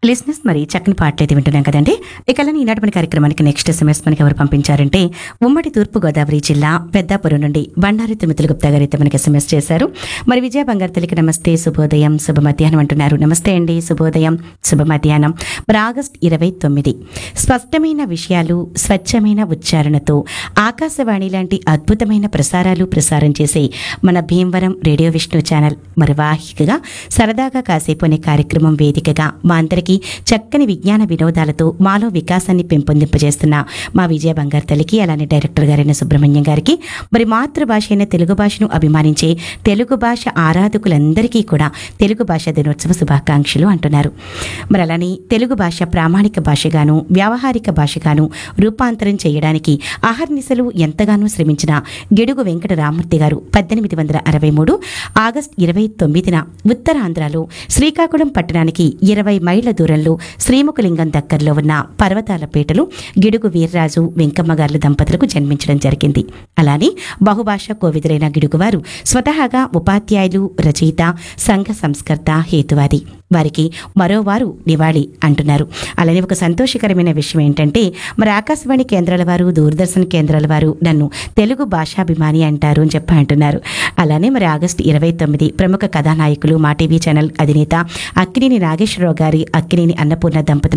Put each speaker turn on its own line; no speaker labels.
లిస్నెస్ మరి చక్కని పాటలు అయితే వింటున్నాం కదండి ఇక అలానే ఈనాటి మన కార్యక్రమానికి నెక్స్ట్ ఎస్ఎంఎస్ మనకి ఎవరు పంపించారంటే ఉమ్మడి తూర్పు గోదావరి జిల్లా పెద్దాపురం నుండి బండారి తుమితులు గుప్తా గారు అయితే మనకి ఎస్ఎంఎస్ చేశారు మరి విజయ బంగారు తల్లికి నమస్తే శుభోదయం శుభ మధ్యాహ్నం అంటున్నారు నమస్తే అండి శుభోదయం శుభ మధ్యాహ్నం మరి ఆగస్ట్ ఇరవై తొమ్మిది స్పష్టమైన విషయాలు స్వచ్ఛమైన ఉచ్చారణతో ఆకాశవాణి లాంటి అద్భుతమైన ప్రసారాలు ప్రసారం చేసే మన భీమవరం రేడియో విష్ణు ఛానల్ మరి వాహికగా సరదాగా కాసేపు అనే కార్యక్రమం వేదికగా మా అందరికీ చక్కని విజ్ఞాన వినోదాలతో మాలో వికాసాన్ని పెంపొందింపజేస్తున్న మా విజయ బంగారు తల్లికి అలానే డైరెక్టర్ గారైన సుబ్రహ్మణ్యం గారికి మరి మాతృభాష అయిన తెలుగు భాషను అభిమానించే తెలుగు భాష ఆరాధకులందరికీ కూడా తెలుగు భాష దినోత్సవ శుభాకాంక్షలు అంటున్నారు మరి అలానే తెలుగు భాష ప్రామాణిక భాషగాను వ్యావహారిక భాషగాను రూపాంతరం చేయడానికి అహర్నిశలు ఎంతగానో శ్రమించిన గిడుగు వెంకట రామూర్తి గారు పద్దెనిమిది వందల అరవై మూడు ఆగస్ట్ ఇరవై తొమ్మిదిన ఉత్తరాంధ్రలో శ్రీకాకుళం పట్టణానికి ఇరవై మైళ్ళ దూరంలో శ్రీముఖలింగం దగ్గరలో ఉన్న పర్వతాలపేటలో గిడుగు వీర్రాజు వెంకమ్మ గారుల దంపతులకు జన్మించడం జరిగింది అలానే బహుభాష కోవిదులైన గిడుగువారు స్వతహాగా ఉపాధ్యాయులు రచయిత సంఘ సంస్కర్త హేతువాది వారికి మరోవారు నివాళి అంటున్నారు అలానే ఒక సంతోషకరమైన విషయం ఏంటంటే మరి ఆకాశవాణి కేంద్రాల వారు దూరదర్శన్ కేంద్రాల వారు నన్ను తెలుగు భాషాభిమాని అంటారు అని చెప్పి అంటున్నారు అలానే మరి ఆగస్టు ఇరవై తొమ్మిది ప్రముఖ కథానాయకులు మా టీవీ ఛానల్ అధినేత అక్కినేని నాగేశ్వరరావు గారి అక్కినేని అన్నపూర్ణ దంపతుల